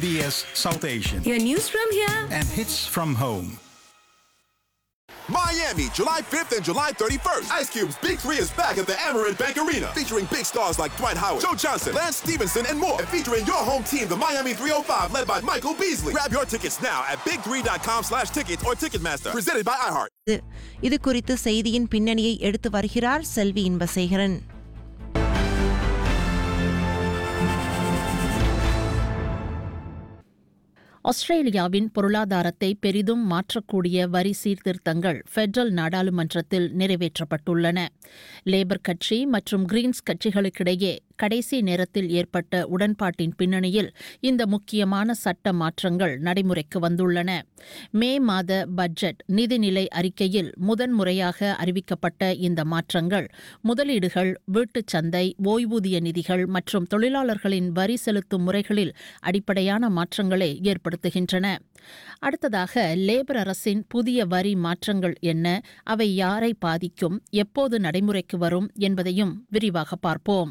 SBS South Asian Your news from here. and hits from home. Miami, July 5th and July 31st. Ice Cube's Big Three is back at the Amarant Bank Arena, featuring big stars like Dwight Howard, Joe Johnson, Lance Stevenson, and more. And featuring your home team, the Miami 305, led by Michael Beasley. Grab your tickets now at big3.com slash tickets or Ticketmaster. Presented by iHeart. இது- இது குறித்து செய்தியின் பின்னணியை எடுத்து வருகிறார் செல்வி இன்பசேகரன் ஆஸ்திரேலியாவின் பொருளாதாரத்தை பெரிதும் மாற்றக்கூடிய வரி சீர்திருத்தங்கள் ஃபெடரல் நாடாளுமன்றத்தில் நிறைவேற்றப்பட்டுள்ளன லேபர் கட்சி மற்றும் கிரீன்ஸ் கட்சிகளுக்கிடையே கடைசி நேரத்தில் ஏற்பட்ட உடன்பாட்டின் பின்னணியில் இந்த முக்கியமான சட்ட மாற்றங்கள் நடைமுறைக்கு வந்துள்ளன மே மாத பட்ஜெட் நிதிநிலை அறிக்கையில் முதன்முறையாக அறிவிக்கப்பட்ட இந்த மாற்றங்கள் முதலீடுகள் வீட்டுச் சந்தை ஓய்வூதிய நிதிகள் மற்றும் தொழிலாளர்களின் வரி செலுத்தும் முறைகளில் அடிப்படையான மாற்றங்களை ஏற்படுத்துகின்றன அடுத்ததாக லேபர் அரசின் புதிய வரி மாற்றங்கள் என்ன அவை யாரை பாதிக்கும் எப்போது நடைமுறைக்கு வரும் என்பதையும் விரிவாக பார்ப்போம்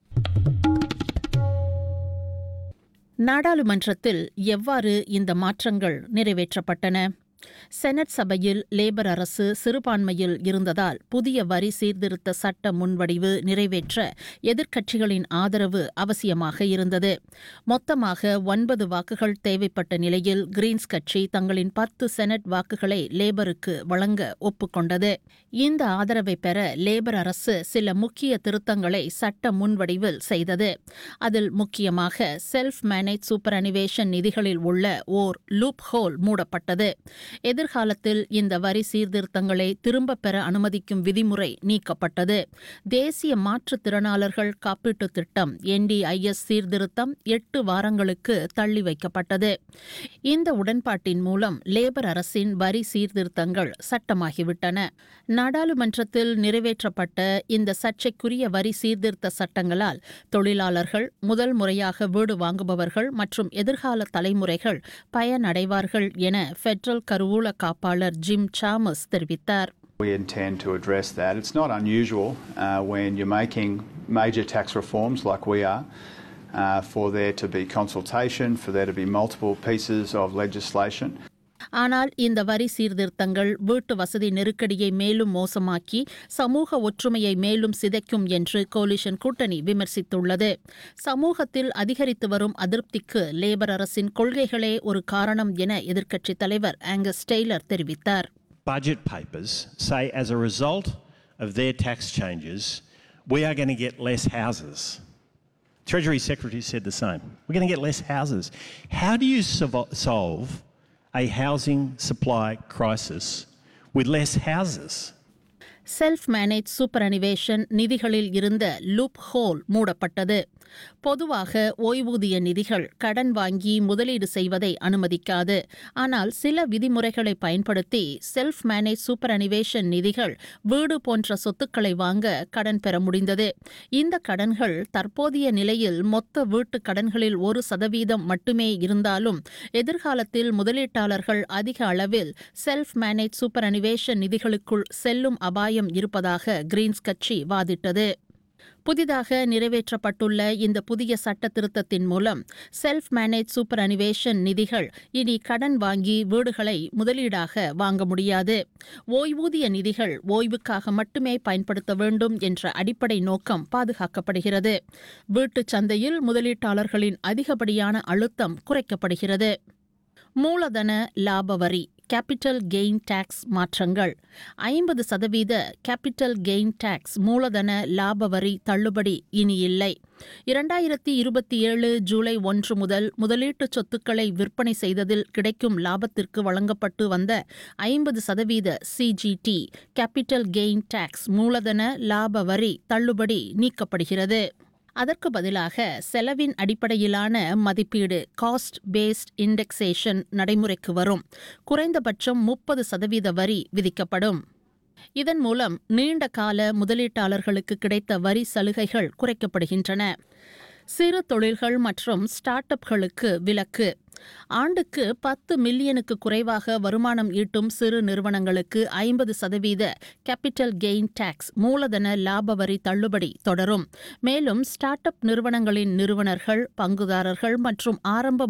நாடாளுமன்றத்தில் எவ்வாறு இந்த மாற்றங்கள் நிறைவேற்றப்பட்டன செனட் சபையில் லேபர் அரசு சிறுபான்மையில் இருந்ததால் புதிய வரி சீர்திருத்த சட்ட முன்வடிவு நிறைவேற்ற எதிர்க்கட்சிகளின் ஆதரவு அவசியமாக இருந்தது மொத்தமாக ஒன்பது வாக்குகள் தேவைப்பட்ட நிலையில் கிரீன்ஸ் கட்சி தங்களின் பத்து செனட் வாக்குகளை லேபருக்கு வழங்க ஒப்புக்கொண்டது இந்த ஆதரவை பெற லேபர் அரசு சில முக்கிய திருத்தங்களை சட்ட முன்வடிவில் செய்தது அதில் முக்கியமாக செல்ஃப் மேனேஜ் சூப்பர் அனிவேஷன் நிதிகளில் உள்ள ஓர் லூப் ஹோல் மூடப்பட்டது எதிர்காலத்தில் இந்த வரி சீர்திருத்தங்களை திரும்பப் பெற அனுமதிக்கும் விதிமுறை நீக்கப்பட்டது தேசிய மாற்றுத்திறனாளர்கள் காப்பீட்டுத் திட்டம் என்டிஐஎஸ் சீர்திருத்தம் எட்டு வாரங்களுக்கு தள்ளி வைக்கப்பட்டது இந்த உடன்பாட்டின் மூலம் லேபர் அரசின் வரி சீர்திருத்தங்கள் சட்டமாகிவிட்டன நாடாளுமன்றத்தில் நிறைவேற்றப்பட்ட இந்த சர்ச்சைக்குரிய வரி சீர்திருத்த சட்டங்களால் தொழிலாளர்கள் முதல் முறையாக வீடு வாங்குபவர்கள் மற்றும் எதிர்கால தலைமுறைகள் பயனடைவார்கள் என ஃபெடரல் கருவூல காப்பாளர் ஜிம் சாமஸ் தெரிவித்தார் We intend to address that. It's not unusual uh, when you're making major tax reforms like we are uh, for there to be consultation, for there to be multiple pieces of legislation. ஆனால் இந்த வரி சீர்திருத்தங்கள் வீட்டு வசதி நெருக்கடியை மேலும் மோசமாக்கி சமூக ஒற்றுமையை மேலும் சிதைக்கும் என்று கோலிஷன் கூட்டணி விமர்சித்துள்ளது சமூகத்தில் அதிகரித்து வரும் அதிருப்திக்கு லேபர் அரசின் கொள்கைகளே ஒரு காரணம் என எதிர்க்கட்சித் தலைவர் ஆங்கஸ் டெய்லர் தெரிவித்தார் budget papers say as a result of their tax changes, we are going to get less houses. Treasury Secretary said the same. We're going to get less houses. How do you solvo- solve a housing supply crisis with less houses? Self manage superannuation நிதிகளில் இருந்த loop whole மூடப்பட்டது பொதுவாக ஓய்வூதிய நிதிகள் கடன் வாங்கி முதலீடு செய்வதை அனுமதிக்காது ஆனால் சில விதிமுறைகளை பயன்படுத்தி செல்ஃப் மேனேஜ் சூப்பர் அனிவேஷன் நிதிகள் வீடு போன்ற சொத்துக்களை வாங்க கடன் பெற முடிந்தது இந்த கடன்கள் தற்போதைய நிலையில் மொத்த வீட்டு கடன்களில் ஒரு சதவீதம் மட்டுமே இருந்தாலும் எதிர்காலத்தில் முதலீட்டாளர்கள் அதிக அளவில் செல்ஃப் மேனேஜ் சூப்பர் அனிவேஷன் நிதிகளுக்குள் செல்லும் அபாயம் இருப்பதாக கிரீன்ஸ் கட்சி வாதிட்டது புதிதாக நிறைவேற்றப்பட்டுள்ள இந்த புதிய சட்ட திருத்தத்தின் மூலம் செல்ஃப் மேனேஜ் சூப்பர் அனிவேஷன் நிதிகள் இனி கடன் வாங்கி வீடுகளை முதலீடாக வாங்க முடியாது ஓய்வூதிய நிதிகள் ஓய்வுக்காக மட்டுமே பயன்படுத்த வேண்டும் என்ற அடிப்படை நோக்கம் பாதுகாக்கப்படுகிறது வீட்டுச் சந்தையில் முதலீட்டாளர்களின் அதிகப்படியான அழுத்தம் குறைக்கப்படுகிறது மூலதன லாப வரி கேபிட்டல் கெயின் டாக்ஸ் மாற்றங்கள் ஐம்பது சதவீத கேபிட்டல் கெயின் டாக்ஸ் மூலதன லாப வரி தள்ளுபடி இனி இல்லை இரண்டாயிரத்தி இருபத்தி ஏழு ஜூலை ஒன்று முதல் முதலீட்டு சொத்துக்களை விற்பனை செய்ததில் கிடைக்கும் லாபத்திற்கு வழங்கப்பட்டு வந்த ஐம்பது சதவீத சிஜிடி கேபிட்டல் கெயின் டாக்ஸ் மூலதன லாப வரி தள்ளுபடி நீக்கப்படுகிறது அதற்கு பதிலாக செலவின் அடிப்படையிலான மதிப்பீடு காஸ்ட் பேஸ்ட் இண்டெக்ஸேஷன் நடைமுறைக்கு வரும் குறைந்தபட்சம் முப்பது சதவீத வரி விதிக்கப்படும் இதன் மூலம் நீண்ட கால முதலீட்டாளர்களுக்கு கிடைத்த வரி சலுகைகள் குறைக்கப்படுகின்றன சிறு தொழில்கள் மற்றும் ஸ்டார்ட் அப்களுக்கு விலக்கு ஆண்டுக்கு பத்து மில்லியனுக்கு குறைவாக வருமானம் ஈட்டும் சிறு நிறுவனங்களுக்கு ஐம்பது சதவீத கேபிட்டல் கெயின் டாக்ஸ் மூலதன லாப வரி தள்ளுபடி தொடரும் மேலும் ஸ்டார்ட் அப் நிறுவனங்களின் நிறுவனர்கள் பங்குதாரர்கள் மற்றும் ஆரம்ப